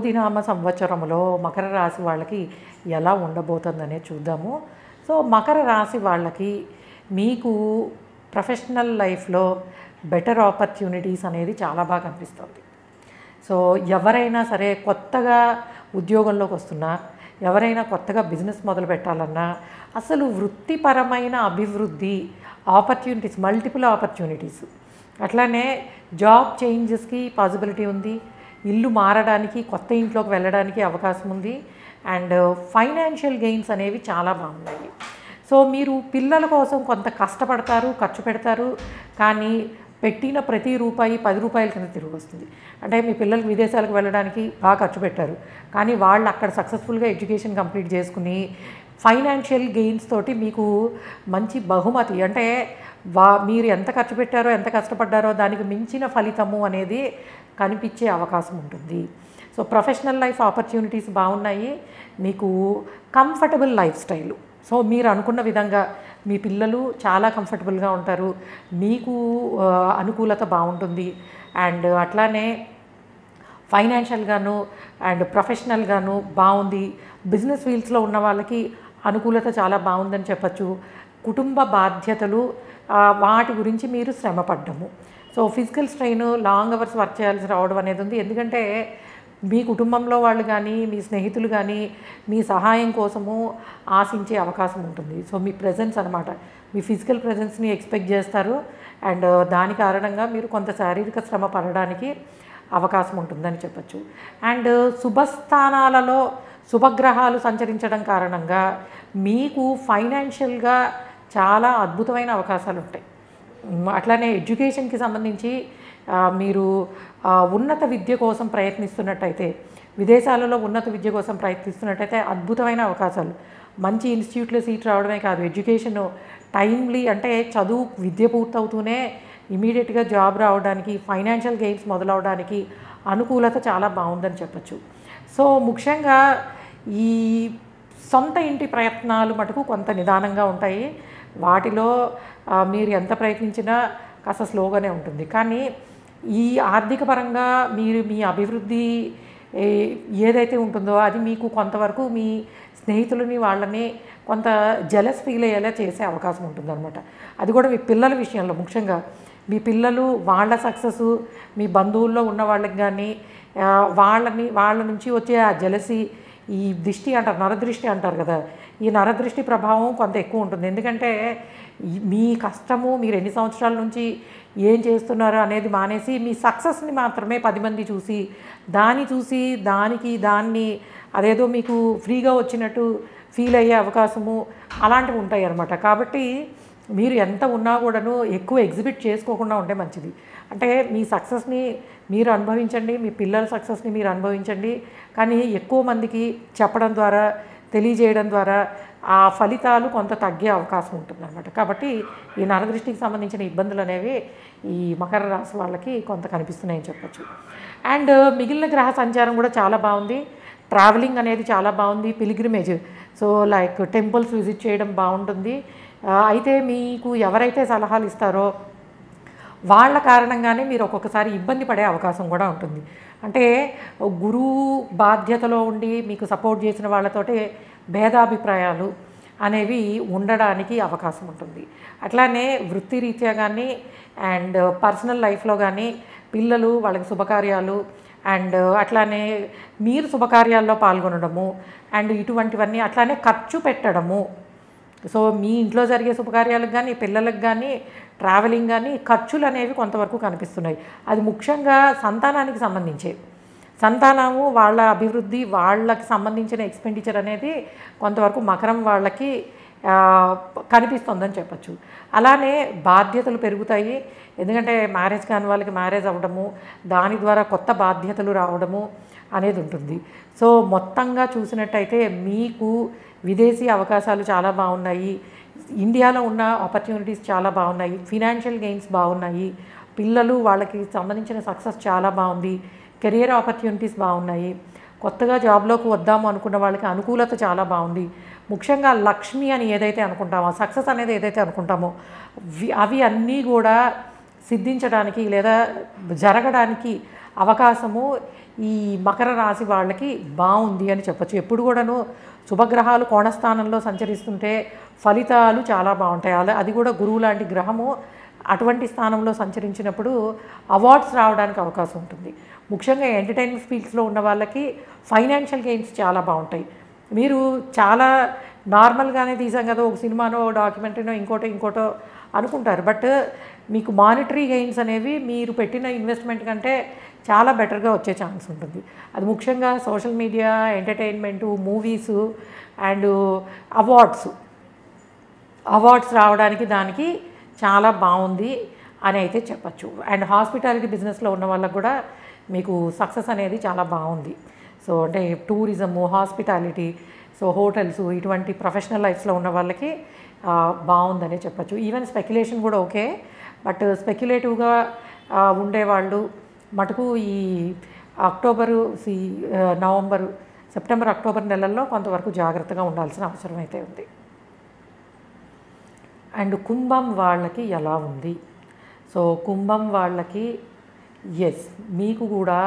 క్రోధినామ సంవత్సరంలో మకర రాశి వాళ్ళకి ఎలా ఉండబోతుందనే చూద్దాము సో మకర రాశి వాళ్ళకి మీకు ప్రొఫెషనల్ లైఫ్లో బెటర్ ఆపర్చునిటీస్ అనేది చాలా బాగా కనిపిస్తుంది సో ఎవరైనా సరే కొత్తగా ఉద్యోగంలోకి వస్తున్నా ఎవరైనా కొత్తగా బిజినెస్ మొదలు పెట్టాలన్నా అసలు వృత్తిపరమైన అభివృద్ధి ఆపర్చునిటీస్ మల్టిపుల్ ఆపర్చునిటీస్ అట్లానే జాబ్ చేంజెస్కి పాసిబిలిటీ ఉంది ఇల్లు మారడానికి కొత్త ఇంట్లోకి వెళ్ళడానికి అవకాశం ఉంది అండ్ ఫైనాన్షియల్ గెయిన్స్ అనేవి చాలా బాగున్నాయి సో మీరు పిల్లల కోసం కొంత కష్టపడతారు ఖర్చు పెడతారు కానీ పెట్టిన ప్రతి రూపాయి పది రూపాయల కింద తిరిగి వస్తుంది అంటే మీ పిల్లలకు విదేశాలకు వెళ్ళడానికి బాగా ఖర్చు పెట్టారు కానీ వాళ్ళు అక్కడ సక్సెస్ఫుల్గా ఎడ్యుకేషన్ కంప్లీట్ చేసుకుని ఫైనాన్షియల్ గెయిన్స్ తోటి మీకు మంచి బహుమతి అంటే వా మీరు ఎంత ఖర్చు పెట్టారో ఎంత కష్టపడ్డారో దానికి మించిన ఫలితము అనేది కనిపించే అవకాశం ఉంటుంది సో ప్రొఫెషనల్ లైఫ్ ఆపర్చునిటీస్ బాగున్నాయి మీకు కంఫర్టబుల్ లైఫ్ స్టైలు సో మీరు అనుకున్న విధంగా మీ పిల్లలు చాలా కంఫర్టబుల్గా ఉంటారు మీకు ఆ, అనుకూలత బాగుంటుంది అండ్ అట్లానే ఫైనాన్షియల్గాను అండ్ ప్రొఫెషనల్గాను బాగుంది బిజినెస్ ఫీల్డ్స్లో ఉన్న వాళ్ళకి అనుకూలత చాలా బాగుందని చెప్పచ్చు కుటుంబ బాధ్యతలు ఆ, వాటి గురించి మీరు శ్రమపడ్డము so physical strain long hours work చేయాల్సి రావడం అనేది ఉంది ఎందుకంటే మీ కుటుంబంలో వాళ్ళు కానీ మీ స్నేహితులు కానీ మీ సహాయం కోసము ఆశించే అవకాశం ఉంటుంది సో మీ ప్రజెన్స్ అనమాట మీ ఫిజికల్ ప్రజెన్స్ని ఎక్స్పెక్ట్ చేస్తారు అండ్ దాని కారణంగా మీరు కొంత శారీరక శ్రమ పడడానికి అవకాశం ఉంటుందని చెప్పచ్చు అండ్ శుభస్థానాలలో శుభగ్రహాలు సంచరించడం కారణంగా మీకు ఫైనాన్షియల్గా చాలా అద్భుతమైన అవకాశాలు ఉంటాయి మ్, అట్లానే ఎడ్యుకేషన్కి సంబంధించి ఆ, మీరు ఆ, ఉన్నత విద్య కోసం ప్రయత్నిస్తున్నట్టయితే విదేశాలలో ఉన్నత విద్య కోసం ప్రయత్నిస్తున్నట్టయితే అద్భుతమైన అవకాశాలు మంచి ఇన్స్టిట్యూట్లో సీట్ రావడమే కాదు ఎడ్యుకేషన్ టైమ్లీ అంటే చదువు విద్య పూర్తవుతూనే ఇమీడియట్గా జాబ్ రావడానికి ఫైనాన్షియల్ గెయిన్స్ మొదలవడానికి అనుకూలత చాలా బాగుందని చెప్పచ్చు సో ముఖ్యంగా ఈ సొంత ఇంటి ప్రయత్నాలు మటుకు కొంత నిదానంగా ఉంటాయి వాటిలో ఆ, మీరు ఎంత ప్రయత్నించినా కాస్త స్లోగానే ఉంటుంది కానీ ఈ ఆర్థిక పరంగా మీరు మీ అభివృద్ధి ఏ- ఏదైతే ఉంటుందో అది మీకు కొంతవరకు మీ స్నేహితులని వాళ్ళని కొంత జలస్ ఫీల్ అయ్యేలా చేసే అవకాశం ఉంటుందన్నమాట అది కూడా మీ పిల్లల విషయంలో ముఖ్యంగా మీ పిల్లలు వాళ్ళ సక్సెస్ మీ బంధువుల్లో ఉన్న వాళ్ళకి కానీ ఆ, వాళ్ళని వాళ్ళ నుంచి వచ్చే ఆ జలసి ఈ దృష్టి అంటారు నరదృష్టి అంటారు కదా ఈ నరదృష్టి ప్రభావం కొంత ఎక్కువ ఉంటుంది ఎందుకంటే ఈ- మీ కష్టము మీరు ఎన్ని సంవత్సరాల నుంచి ఏం చేస్తున్నారు అనేది మానేసి మీ సక్సెస్ని మాత్రమే పది మంది చూసి దాన్ని చూసి దానికి దాన్ని అదేదో మీకు ఫ్రీగా వచ్చినట్టు ఫీల్ అయ్యే అవకాశము అలాంటివి ఉంటాయి అన్నమాట కాబట్టి మీరు ఎంత ఉన్నా కూడాను ఎక్కువ ఎగ్జిబిట్ చేసుకోకుండా ఉంటే మంచిది అంటే మీ సక్సెస్ని మీరు అనుభవించండి మీ పిల్లల సక్సెస్ని మీరు అనుభవించండి కానీ ఎక్కువ మందికి చెప్పడం ద్వారా తెలియజేయడం ద్వారా ఆ ఫలితాలు కొంత తగ్గే అవకాశం ఉంటుందన్నమాట కాబట్టి ఈ నరదృష్టికి సంబంధించిన ఇబ్బందులు అనేవి ఈ మకర రాశి వాళ్ళకి కొంత కనిపిస్తున్నాయని చెప్పచ్చు అండ్ మిగిలిన గ్రహ సంచారం కూడా చాలా బాగుంది ట్రావెలింగ్ అనేది చాలా బాగుంది pilgrimage so like temples visit చేయడం బాగుంటుంది ఆ, అయితే మీకు ఎవరైతే సలహాలు ఇస్తారో వాళ్ళ కారణంగానే మీరు ఒక్కొక్కసారి ఇబ్బంది పడే అవకాశం కూడా ఉంటుంది అంటే గురువు బాధ్యతలో ఉండి మీకు సపోర్ట్ చేసిన వాళ్ళతోటే భేదాభిప్రాయాలు అనేవి ఉండడానికి అవకాశం ఉంటుంది అట్లానే వృత్తిరీత్యా కానీ అండ్ పర్సనల్ లైఫ్లో కానీ పిల్లలు వాళ్ళకి శుభకార్యాలు అండ్ అట్లానే మీరు శుభకార్యాల్లో పాల్గొనడము అండ్ ఇటువంటివన్నీ అట్లానే ఖర్చు పెట్టడము సో మీ ఇంట్లో జరిగే శుభకార్యాలకు కానీ పిల్లలకు కానీ ట్రావెలింగ్ కానీ ఖర్చులు అనేవి కొంతవరకు కనిపిస్తున్నాయి అది ముఖ్యంగా సంతానానికి సంబంధించే సంతానము వాళ్ళ అభివృద్ధి వాళ్ళకి సంబంధించిన ఎక్స్పెండిచర్ అనేది కొంతవరకు మకరం వాళ్ళకి ఆ, కనిపిస్తుందని చెప్పచ్చు అలానే బాధ్యతలు పెరుగుతాయి ఎందుకంటే మ్యారేజ్ కాని వాళ్ళకి మ్యారేజ్ అవ్వడము దాని ద్వారా కొత్త బాధ్యతలు రావడము అనేది ఉంటుంది సో మొత్తంగా చూసినట్టయితే మీకు విదేశీ అవకాశాలు చాలా బాగున్నాయి ఇండియాలో ఉన్న ఆపర్చునిటీస్ చాలా బాగున్నాయి ఫినాన్షియల్ గెయిన్స్ బాగున్నాయి పిల్లలు వాళ్ళకి సంబంధించిన సక్సెస్ చాలా బాగుంది కెరియర్ ఆపర్చునిటీస్ బాగున్నాయి కొత్తగా జాబ్లోకి వద్దాము అనుకున్న వాళ్ళకి అనుకూలత చాలా బాగుంది ముఖ్యంగా లక్ష్మి అని ఏదైతే అనుకుంటామో సక్సెస్ అనేది ఏదైతే అనుకుంటామో వి- అవి అన్నీ కూడా సిద్ధించడానికి లేదా జరగడానికి అవకాశము ఈ మకర రాశి వాళ్ళకి బాగుంది అని చెప్పొచ్చు ఎప్పుడు కూడాను శుభగ్రహాలు కోణస్థానంలో సంచరిస్తుంటే ఫలితాలు చాలా బాగుంటాయి అలా అది కూడా గురువు లాంటి గ్రహము అటువంటి స్థానంలో సంచరించినప్పుడు అవార్డ్స్ రావడానికి అవకాశం ఉంటుంది ముఖ్యంగా ఎంటర్టైన్మెంట్ ఫీల్డ్స్లో ఉన్న వాళ్ళకి ఫైనాన్షియల్ గెయిన్స్ చాలా బాగుంటాయి మీరు చాలా నార్మల్గానే తీసాం కదా ఒక సినిమానో డాక్యుమెంటరీనో ఇంకోటో ఇంకోటో అనుకుంటారు బట్ మీకు మానిటరీ గెయిన్స్ అనేవి మీరు పెట్టిన ఇన్వెస్ట్మెంట్ కంటే చాలా బెటర్గా వచ్చే ఛాన్స్ ఉంటుంది అది ముఖ్యంగా social media entertainment movies and awards awards రావడానికి దానికి చాలా బాగుంది అని అయితే చెప్పచ్చు అండ్ హాస్పిటాలిటీ బిజినెస్లో ఉన్న వాళ్ళకు కూడా మీకు సక్సెస్ అనేది చాలా బాగుంది సో అంటే టూరిజము హాస్పిటాలిటీ సో హోటల్స్ ఇటువంటి ప్రొఫెషనల్ లైఫ్స్లో ఉన్న వాళ్ళకి ఆ, బాగుందనే చెప్పచ్చు ఈవెన్ స్పెక్యులేషన్ కూడా ఓకే బట్ స్పెక్యులేటివ్గా ఉండేవాళ్ళు మటుకు ఈ అక్టోబరు సి ఆ, నవంబరు సెప్టెంబర్ అక్టోబర్ నెలల్లో కొంతవరకు జాగ్రత్తగా ఉండాల్సిన అవసరం అయితే ఉంది అండ్ కుంభం వాళ్ళకి ఎలా ఉంది సో కుంభం వాళ్ళకి ఎస్ మీకు కూడా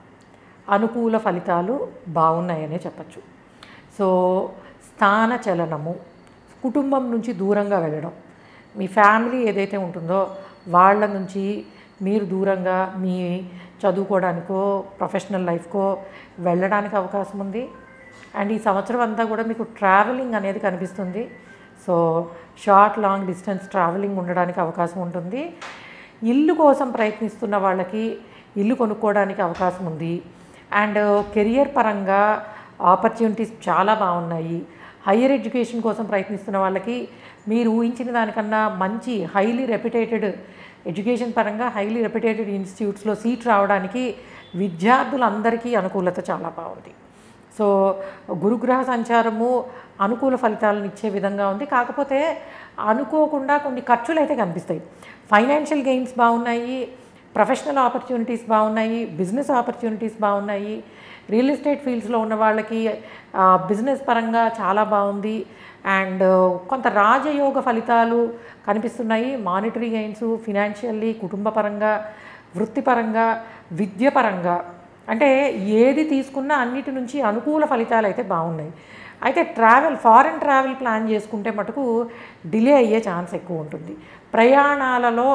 అనుకూల ఫలితాలు బాగున్నాయనే చెప్పచ్చు సో స్థాన చలనము కుటుంబం నుంచి దూరంగా వెళ్ళడం మీ ఫ్యామిలీ ఏదైతే ఉంటుందో వాళ్ళ నుంచి మీరు దూరంగా మీ చదువుకోవడానికో ప్రొఫెషనల్ లైఫ్కో వెళ్ళడానికి అవకాశం ఉంది అండ్ ఈ సంవత్సరం అంతా కూడా మీకు ట్రావెలింగ్ అనేది కనిపిస్తుంది so short long distance traveling ఉండడానికి అవకాశం ఉంటుంది ఇల్లు కోసం ప్రయత్నిస్తున్న వాళ్ళకి ఇల్లు కొనుక్కోవడానికి అవకాశం ఉంది అండ్ కెరియర్ పరంగా ఆపర్చునిటీస్ చాలా బాగున్నాయి హయ్యర్ ఎడ్యుకేషన్ కోసం ప్రయత్నిస్తున్న వాళ్ళకి మీరు ఊహించిన దానికన్నా మంచి హైలీ రెప్యుటేటెడ్ ఎడ్యుకేషన్ పరంగా హైలీ రెప్యుటేటెడ్ ఇన్స్టిట్యూట్స్లో సీట్ రావడానికి విద్యార్థులందరికీ అనుకూలత చాలా బాగుంది సో గురుగ్రహ సంచారము అనుకూల ఫలితాలను ఇచ్చే విధంగా ఉంది కాకపోతే అనుకోకుండా కొన్ని ఖర్చులు అయితే కనిపిస్తాయి ఫైనాన్షియల్ గెయిన్స్ బాగున్నాయి ప్రొఫెషనల్ ఆపర్చునిటీస్ బాగున్నాయి బిజినెస్ ఆపర్చునిటీస్ బాగున్నాయి రియల్ ఎస్టేట్ ఫీల్డ్స్లో ఉన్న వాళ్ళకి బిజినెస్ పరంగా చాలా బాగుంది అండ్ కొంత రాజయోగ ఫలితాలు కనిపిస్తున్నాయి మానిటరీ గెయిన్స్ ఫినాన్షియల్లీ కుటుంబ పరంగా వృత్తిపరంగా విద్యపరంగా అంటే ఏది తీసుకున్నా అన్నిటి నుంచి అనుకూల ఫలితాలు అయితే బాగున్నాయి అయితే ట్రావెల్ ఫారెన్ ట్రావెల్ ప్లాన్ చేసుకుంటే మటుకు డిలే అయ్యే ఛాన్స్ ఎక్కువ ఉంటుంది ప్రయాణాలలో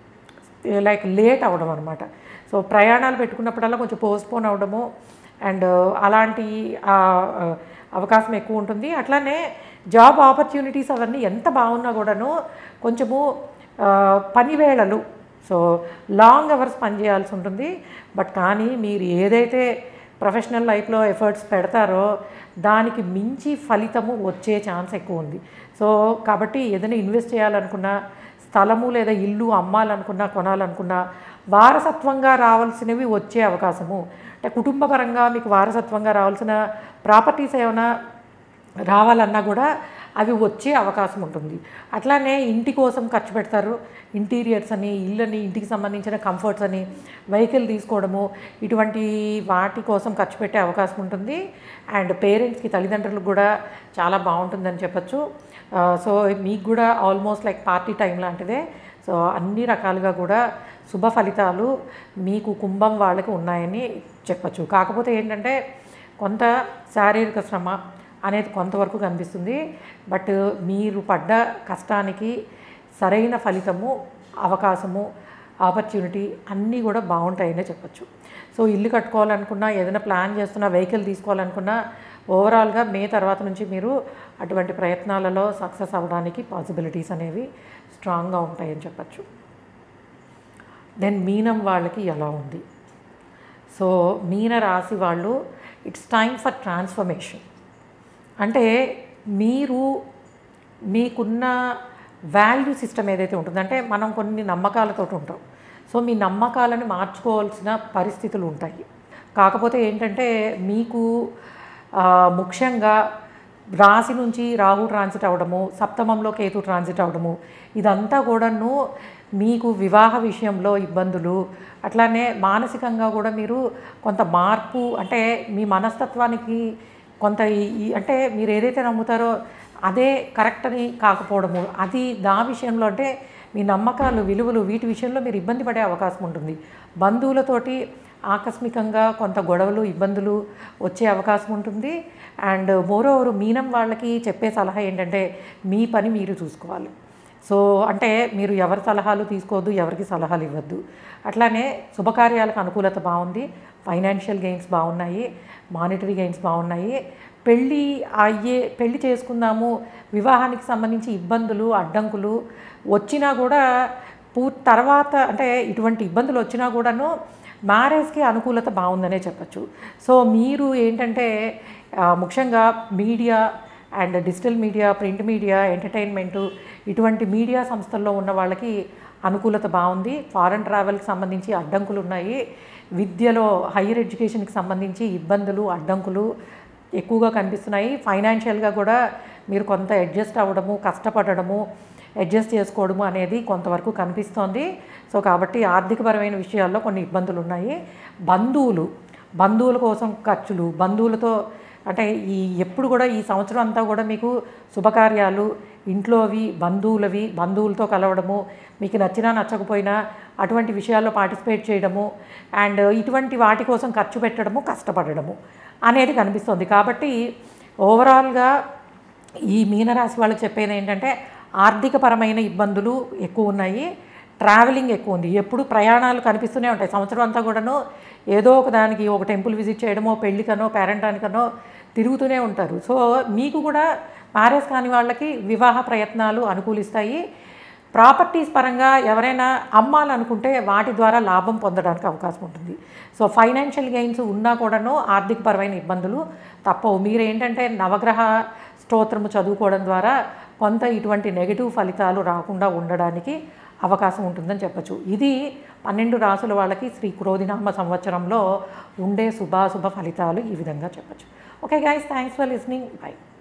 లైక్ లేట్ అవ్వడం అనమాట సో ప్రయాణాలు పెట్టుకున్నప్పుడల్లా కొంచెం పోస్ట్పోన్ అవ్వడము అండ్ అలాంటి ఆ, ఆ, అవకాశం ఎక్కువ ఉంటుంది అట్లానే జాబ్ ఆపర్చునిటీస్ అవన్నీ ఎంత బాగున్నా కూడాను కొంచెము ఆ, పని వేళలు సో లాంగ్ అవర్స్ పని చేయాల్సి ఉంటుంది బట్ కానీ మీరు ఏదైతే ప్రొఫెషనల్ లైఫ్లో ఎఫర్ట్స్ పెడతారో దానికి మించి ఫలితము వచ్చే ఛాన్స్ ఎక్కువ ఉంది సో కాబట్టి ఏదైనా ఇన్వెస్ట్ చేయాలనుకున్నా స్థలము లేదా ఇల్లు అమ్మాలనుకున్నా కొనాలనుకున్నా వారసత్వంగా రావాల్సినవి వచ్చే అవకాశము అంటే కుటుంబపరంగా మీకు వారసత్వంగా రావాల్సిన ప్రాపర్టీస్ ఏమైనా రావాలన్నా కూడా అవి వచ్చే అవకాశం ఉంటుంది అట్లానే ఇంటి కోసం ఖర్చు పెడతారు ఇంటీరియర్స్ అని ఇళ్ళని ఇంటికి సంబంధించిన కంఫర్ట్స్ అని వెహికల్ తీసుకోవడము ఇటువంటి వాటి కోసం ఖర్చు పెట్టే అవకాశం ఉంటుంది అండ్ పేరెంట్స్కి తల్లిదండ్రులకు కూడా చాలా బాగుంటుందని చెప్పచ్చు ఆ, సో మీకు కూడా ఆల్మోస్ట్ లైక్ పార్టీ టైం లాంటిదే సో అన్ని రకాలుగా కూడా శుభ ఫలితాలు మీకు కుంభం వాళ్ళకి ఉన్నాయని చెప్పచ్చు కాకపోతే ఏంటంటే కొంత శారీరక శ్రమ అనేది కొంతవరకు కనిపిస్తుంది బట్ మీరు పడ్డ కష్టానికి సరైన ఫలితము అవకాశము ఆపర్చునిటీ అన్నీ కూడా బాగుంటాయనే చెప్పచ్చు సో ఇల్లు కట్టుకోవాలనుకున్నా ఏదైనా ప్లాన్ చేస్తున్నా వెహికల్ తీసుకోవాలనుకున్నా ఓవరాల్గా మే తర్వాత నుంచి మీరు అటువంటి ప్రయత్నాలలో సక్సెస్ అవ్వడానికి పాసిబిలిటీస్ అనేవి స్ట్రాంగ్గా ఉంటాయని చెప్పచ్చు దెన్ మీనం వాళ్ళకి ఎలా ఉంది సో మీన రాశి వాళ్ళు ఇట్స్ టైమ్ ఫర్ ట్రాన్స్ఫర్మేషన్ అంటే మీరు మీకున్న వాల్యూ సిస్టమ్ ఏదైతే ఉంటుందో అంటే మనం కొన్ని నమ్మకాలతో ఉంటాం సో మీ నమ్మకాలను మార్చుకోవాల్సిన పరిస్థితులు ఉంటాయి కాకపోతే ఏంటంటే మీకు ఆ, ముఖ్యంగా రాశి నుంచి రాహు ట్రాన్సిట్ అవ్వడము సప్తమంలో కేతు ట్రాన్సిట్ అవ్వడము ఇదంతా కూడాను మీకు వివాహ విషయంలో ఇబ్బందులు అట్లానే మానసికంగా కూడా మీరు కొంత మార్పు అంటే మీ మనస్తత్వానికి కొంత ఈ- ఈ అంటే మీరు ఏదైతే నమ్ముతారో అదే కరెక్ట్ అని కాకపోవడము అది దా విషయంలో అంటే మీ నమ్మకాలు విలువలు వీటి విషయంలో మీరు ఇబ్బంది పడే అవకాశం ఉంటుంది బంధువులతోటి ఆకస్మికంగా కొంత గొడవలు ఇబ్బందులు వచ్చే అవకాశం ఉంటుంది అండ్ మోరోవర్ మీనం వాళ్ళకి చెప్పే సలహా ఏంటంటే మీ పని మీరు చూసుకోవాలి సో అంటే మీరు ఎవరి సలహాలు తీసుకోవద్దు ఎవరికి సలహాలు ఇవ్వద్దు అట్లానే శుభకార్యాలకు అనుకూలత బాగుంది ఫైనాన్షియల్ గెయిన్స్ బాగున్నాయి మానిటరీ గెయిన్స్ బాగున్నాయి పెళ్ళి అయ్యే పెళ్లి చేసుకుందాము వివాహానికి సంబంధించి ఇబ్బందులు అడ్డంకులు వచ్చినా కూడా పూ తర్వాత అంటే ఇటువంటి ఇబ్బందులు వచ్చినా కూడాను మ్యారేజ్కి అనుకూలత బాగుందనే చెప్పచ్చు సో మీరు ఏంటంటే ఆ, ముఖ్యంగా media and digital media print media entertainment ఇటువంటి మీడియా సంస్థల్లో ఉన్న వాళ్ళకి అనుకూలత బాగుంది ఫారెన్ ట్రావెల్కి సంబంధించి అడ్డంకులు ఉన్నాయి విద్యలో హైయర్ ఎడ్యుకేషన్కి సంబంధించి ఇబ్బందులు అడ్డంకులు ఎక్కువగా కనిపిస్తున్నాయి ఫైనాన్షియల్గా కూడా మీరు కొంత అడ్జస్ట్ అవ్వడము కష్టపడడము అడ్జస్ట్ చేసుకోవడము అనేది కొంతవరకు కనిపిస్తోంది సో కాబట్టి ఆర్థికపరమైన విషయాల్లో కొన్ని ఇబ్బందులు ఉన్నాయి బంధువులు బంధువుల కోసం ఖర్చులు బంధువులతో అంటే ఈ ఎప్పుడు కూడా ఈ సంవత్సరం అంతా కూడా మీకు శుభకార్యాలు ఇంట్లోవి బంధువులవి బంధువులతో కలవడము మీకు నచ్చినా నచ్చకపోయినా అటువంటి విషయాల్లో పార్టిసిపేట్ చేయడము అండ్ ఇటువంటి వాటి కోసం ఖర్చు పెట్టడము కష్టపడడము అనేది కనిపిస్తుంది కాబట్టి ఓవరాల్గా ఈ మీనరాశి వాళ్ళకి చెప్పేది ఏంటంటే ఆర్థికపరమైన ఇబ్బందులు ఎక్కువ ఉన్నాయి ట్రావెలింగ్ ఎక్కువ ఉంది ఎప్పుడు ప్రయాణాలు కనిపిస్తూనే ఉంటాయి సంవత్సరం అంతా కూడాను ఏదో ఒక దానికి ఒక టెంపుల్ విజిట్ చేయడమో పెళ్ళికనో పేరెంటానికనో తిరుగుతూనే ఉంటారు సో మీకు కూడా మ్యారేజ్ కాని వాళ్ళకి వివాహ ప్రయత్నాలు అనుకూలిస్తాయి ప్రాపర్టీస్ పరంగా ఎవరైనా అమ్మాలనుకుంటే వాటి ద్వారా లాభం పొందడానికి అవకాశం ఉంటుంది సో ఫైనాన్షియల్ గెయిన్స్ ఉన్నా కూడాను ఆర్థికపరమైన ఇబ్బందులు తప్పవు మీరు ఏంటంటే నవగ్రహ స్తోత్రము చదువుకోవడం ద్వారా కొంత ఇటువంటి నెగిటివ్ ఫలితాలు రాకుండా ఉండడానికి అవకాశం ఉంటుందని చెప్పచ్చు ఇది పన్నెండు రాసుల వాళ్ళకి శ్రీ క్రోధినామ సంవత్సరంలో ఉండే శుభాశుభ ఫలితాలు ఈ విధంగా చెప్పచ్చు okay guys thanks for listening by